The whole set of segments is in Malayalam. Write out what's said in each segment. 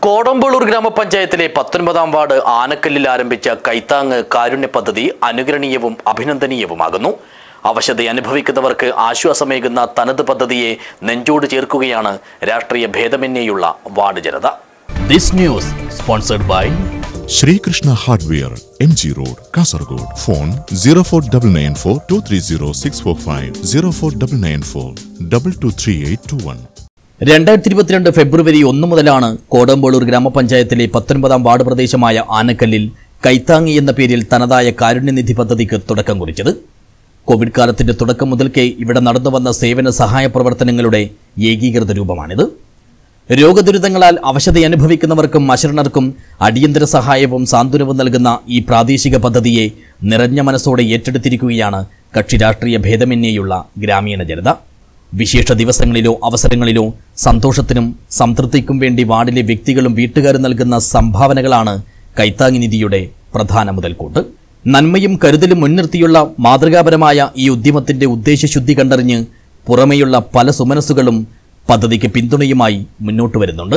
കോടമ്പളൂർ ഗ്രാമപഞ്ചായത്തിലെ പത്തൊൻപതാം വാർഡ് ആനക്കല്ലിൽ ആരംഭിച്ച കൈത്താങ് കാരുണ്യ പദ്ധതി അനുകരണീയവും അഭിനന്ദനീയവുമാകുന്നു അവശത അനുഭവിക്കുന്നവർക്ക് ആശ്വാസമേകുന്ന തനത് പദ്ധതിയെ നെഞ്ചോട് ചേർക്കുകയാണ് രാഷ്ട്രീയ ഭേദമന്യേയുള്ള വാർഡ് ജനത this news sponsored by Sreekrishna hardware M G road Kasaragod phone zero four double nine four two three zero six four five zero four double nine four double two three eight two one രണ്ടായിരത്തി ഇരുപത്തിരണ്ട് ഫെബ്രുവരി ഒന്ന് മുതലാണ് കോടമ്പളൂർ ഗ്രാമപഞ്ചായത്തിലെ പത്തൊൻപതാം വാർഡ് പ്രദേശമായ ആനക്കല്ലിൽ കൈത്താങ്ങി എന്ന പേരിൽ തനതായ കാരുണ്യനിധി പദ്ധതിക്ക് തുടക്കം കുറിച്ചത് കോവിഡ് കാലത്തിന്റെ തുടക്കം മുതൽക്കേ ഇവിടെ നടന്നുവന്ന സേവന സഹായ പ്രവർത്തനങ്ങളുടെ ഏകീകൃത രൂപമാണിത് രോഗദുരിതങ്ങളാൽ അവശത അനുഭവിക്കുന്നവർക്കും അശരണർക്കും അടിയന്തര സഹായവും സാന്ത്വനവും നൽകുന്ന ഈ പ്രാദേശിക പദ്ധതിയെ നിറഞ്ഞ മനസ്സോടെ ഏറ്റെടുത്തിരിക്കുകയാണ് കക്ഷി രാഷ്ട്രീയ ഭേദമന്യേയുള്ള ഗ്രാമീണ ജനത വിശേഷ ദിവസങ്ങളിലോ അവസരങ്ങളിലോ സന്തോഷത്തിനും സംതൃപ്തിക്കും വേണ്ടി വാർഡിലെ വ്യക്തികളും വീട്ടുകാരും നൽകുന്ന സംഭാവനകളാണ് കൈത്താങ്ങി നിധിയുടെ പ്രധാന മുതൽക്കൂട്ട് നന്മയും കരുതലും മുൻനിർത്തിയുള്ള മാതൃകാപരമായ ഈ ഉദ്യമത്തിന്റെ ഉദ്ദേശശുദ്ധി കണ്ടറിഞ്ഞ് പുറമെയുള്ള പല സുമനസ്സുകളും പദ്ധതിക്ക് പിന്തുണയുമായി മുന്നോട്ട് വരുന്നുണ്ട്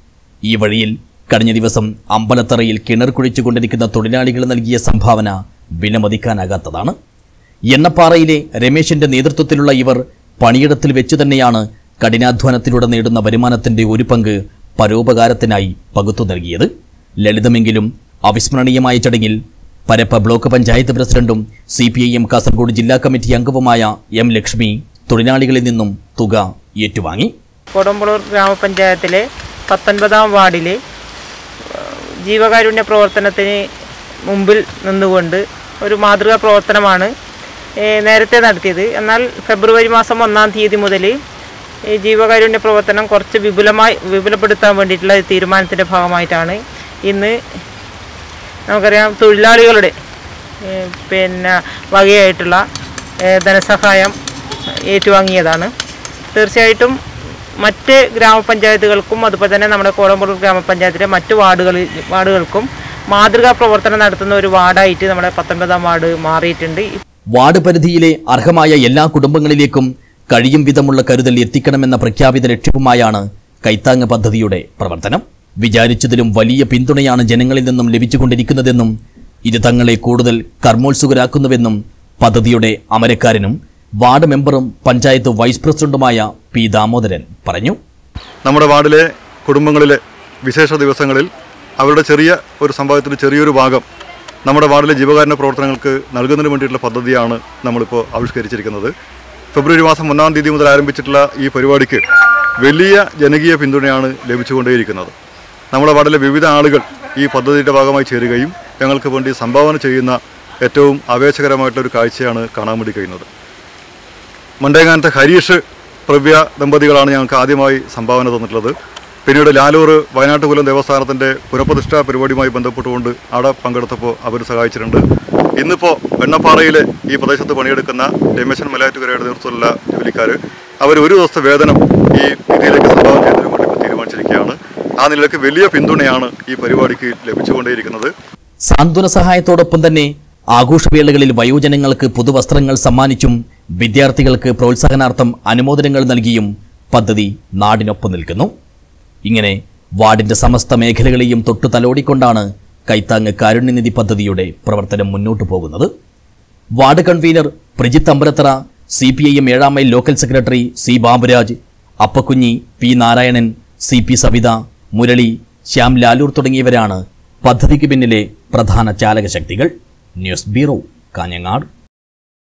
ഈ വഴിയിൽ കഴിഞ്ഞ ദിവസം അമ്പലത്തറയിൽ കിണർ കുഴിച്ചുകൊണ്ടിരിക്കുന്ന തൊഴിലാളികൾ നൽകിയ സംഭാവന വിലമതിക്കാനാകാത്തതാണ് എണ്ണപ്പാറയിലെ രമേശിന്റെ നേതൃത്വത്തിലുള്ള ഇവർ പണിയിടത്തിൽ വെച്ചു തന്നെയാണ് കഠിനാധ്വാനത്തിലൂടെ നേടുന്ന വരുമാനത്തിന്റെ ഒരു പങ്ക് പരോപകാരത്തിനായി പകുത്തു നൽകിയത് ലളിതമെങ്കിലും അവിസ്മരണീയമായ ചടങ്ങിൽ പരപ്പ ബ്ലോക്ക് പഞ്ചായത്ത് പ്രസിഡന്റും C P I M Kasaragod ജില്ലാ കമ്മിറ്റി അംഗവുമായ എം ലക്ഷ്മി തൊഴിലാളികളിൽ നിന്നും തുക ഏറ്റുവാങ്ങി കൊടുമ്പളൂർ ഗ്രാമപഞ്ചായത്തിലെ പത്തൊൻപതാം വാർഡിലെ ഏഹ്, ജീവകാരുണ്യ പ്രവർത്തനത്തിന് മുമ്പിൽ നിന്നുകൊണ്ട് ഒരു മാതൃകാ പ്രവർത്തനമാണ് ഏഹ്, നേരത്തെ നടത്തിയത് എന്നാൽ ഫെബ്രുവരി മാസം ഒന്നാം തീയതി മുതൽ ഈ ജീവകാരുണ്യ പ്രവർത്തനം കുറച്ച് വിപുലമായി വിപുലപ്പെടുത്താൻ വേണ്ടിയിട്ടുള്ള ഒരു തീരുമാനത്തിൻ്റെ ഭാഗമായിട്ടാണ് ഇന്ന് നമുക്കറിയാം തൊഴിലാളികളുടെ ഏഹ്, പിന്നെ വകയായിട്ടുള്ള ഏഹ്, ധനസഹായം ഏറ്റുവാങ്ങിയതാണ് തീർച്ചയായിട്ടും മറ്റ് ഗ്രാമപഞ്ചായത്തുകൾക്കും അതുപോലെ തന്നെ നമ്മുടെ കോടമ്പൂർ ഗ്രാമപഞ്ചായത്തിലെ മറ്റ് വാർഡുകളിൽ വാർഡുകൾക്കും മാതൃകാ പ്രവർത്തനം നടത്തുന്ന ഒരു വാർഡായിട്ട് നമ്മുടെ പത്തൊൻപതാം വാർഡ് മാറിയിട്ടുണ്ട് വാർഡ് പരിധിയിലെ അർഹമായ എല്ലാ കുടുംബങ്ങളിലേക്കും കഴിയും വിധമുള്ള കരുതൽ എത്തിക്കണമെന്ന പ്രഖ്യാപിത ലക്ഷ്യവുമായാണ് കൈത്താങ് പദ്ധതിയുടെ പ്രവർത്തനം വിചാരിച്ചതിലും വലിയ പിന്തുണയാണ് ജനങ്ങളിൽ നിന്നും ലഭിച്ചുകൊണ്ടിരിക്കുന്നതെന്നും ഇത് തങ്ങളെ കൂടുതൽ കർമ്മോത്സുകരാക്കുന്നുവെന്നും പദ്ധതിയുടെ അമരക്കാരനും വാർഡ് മെമ്പറും പഞ്ചായത്ത് വൈസ് പ്രസിഡന്റുമായ പി ദാമോദരൻ പറഞ്ഞു നമ്മുടെ വാർഡിലെ കുടുംബങ്ങളിലെ വിശേഷ ദിവസങ്ങളിൽ അവരുടെ ചെറിയ ഒരു സംഭവത്തിൻ്റെ ചെറിയൊരു ഭാഗം നമ്മുടെ വാർഡിലെ ജീവകാരുണ്യ പ്രവർത്തനങ്ങൾക്ക് നൽകുന്നതിന് വേണ്ടിയിട്ടുള്ള പദ്ധതിയാണ് നമ്മളിപ്പോൾ ആവിഷ്കരിച്ചിരിക്കുന്നത് ഫെബ്രുവരി മാസം ഒന്നാം തീയതി മുതൽ ആരംഭിച്ചിട്ടുള്ള ഈ പരിപാടിക്ക് വലിയ ജനകീയ പിന്തുണയാണ് ലഭിച്ചുകൊണ്ടേയിരിക്കുന്നത് നമ്മുടെ വാർഡിലെ വിവിധ ആളുകൾ ഈ പദ്ധതിയുടെ ഭാഗമായി ചേരുകയും ഞങ്ങൾക്ക് വേണ്ടി സംഭാവന ചെയ്യുന്ന ഏറ്റവും ആവേശകരമായിട്ടുള്ള ഒരു കാഴ്ചയാണ് കാണാൻ വേണ്ടി കഴിയുന്നത് മണ്ടേങ്ങാനത്തെ ഹരീഷ് പ്രവ്യ ദമ്പതികളാണ് ഞങ്ങൾക്ക് ആദ്യമായി സംഭാവന തന്നിട്ടുള്ളത് പിന്നീട് ലാലൂർ വയനാട്ടുകുലം ദേവസ്ഥാനത്തിൻ്റെ പുനഃപ്രതിഷ്ഠാ പരിപാടിയുമായി ബന്ധപ്പെട്ടുകൊണ്ട് അവിടെ പങ്കെടുത്തപ്പോൾ അവർ സഹായിച്ചിട്ടുണ്ട് ഇന്നിപ്പോൾ വെണ്ണപ്പാറയിലെ ഈ പ്രദേശത്ത് പണിയെടുക്കുന്ന രമേശൻ മലയാറ്റുകരയുടെ നേതൃത്വത്തിലുള്ള ജോലിക്കാർ അവർ ഒരു ദിവസത്തെ വേതനം ഈ നിധിയിലേക്ക് സംഭാവന ചെയ്യുന്നതിന് വേണ്ടി ഇപ്പോൾ തീരുമാനിച്ചിരിക്കുകയാണ് ആ നിലയ്ക്ക് വലിയ പിന്തുണയാണ് ഈ പരിപാടിക്ക് ലഭിച്ചുകൊണ്ടേയിരിക്കുന്നത് സാന്ത്വന സഹായത്തോടൊപ്പം തന്നെ ആഘോഷവേളകളിൽ വയോജനങ്ങൾക്ക് പുതുവസ്ത്രങ്ങൾ സമ്മാനിച്ചും വിദ്യാർത്ഥികൾക്ക് പ്രോത്സാഹനാർത്ഥം അനുമോദനങ്ങൾ നൽകിയും പദ്ധതി നാടിനൊപ്പം നിൽക്കുന്നു ഇങ്ങനെ വാർഡിന്റെ സമസ്ത മേഖലകളെയും തൊട്ടു തലോടിക്കൊണ്ടാണ് കൈത്താങ് കാരുണ്യനിധി പദ്ധതിയുടെ പ്രവർത്തനം മുന്നോട്ടു പോകുന്നത് ward convener Prajith Ambalathara C P I M ഏഴാം mile local secretary C Baburaj Appakkunhi P Narayanan C P Savitha Murali Shyam Laloor തുടങ്ങിയവരാണ് പദ്ധതിക്ക് പിന്നിലെ പ്രധാന ചാലകശക്തികൾ ന്യൂസ് ബ്യൂറോ കാഞ്ഞങ്ങാട്